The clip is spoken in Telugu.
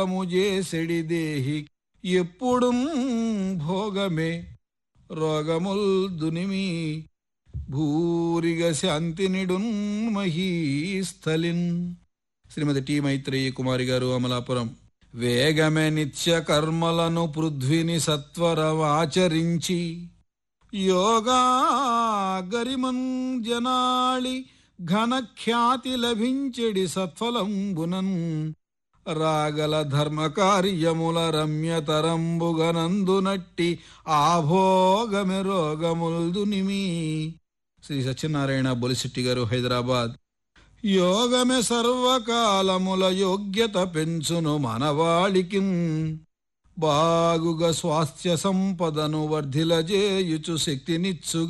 చేసెడి దేహి ఎప్పుడు భోగమే రోగముల్ దునిమి భూరిగ శాంతినిడున్ మహీస్థలిన్ శ్రీమతి టి మైత్రేయి కుమారి గారు అమలాపురం వేగమే నిత్య కర్మలను పృథ్విని సత్వరమాచరించి యోగా గరిమన్ జనాళి ఘనఖ్యాతి లభించెడి సత్ఫలంబునన్ రాగల ధర్మ కార్యముల రమ్యతరంబుగనందునట్టి ఆభోగమె రోగముల్దునిమి శ్రీ సత్యనారాయణ బొలిశెట్టి గారు హైదరాబాద్ యోగమే సర్వకాలముల యోగ్యత పెంచును మనవాళికి బాగుగా స్వాస్థ్య సంపదను వర్ధిలజేయుచు శక్తినిచ్చుగా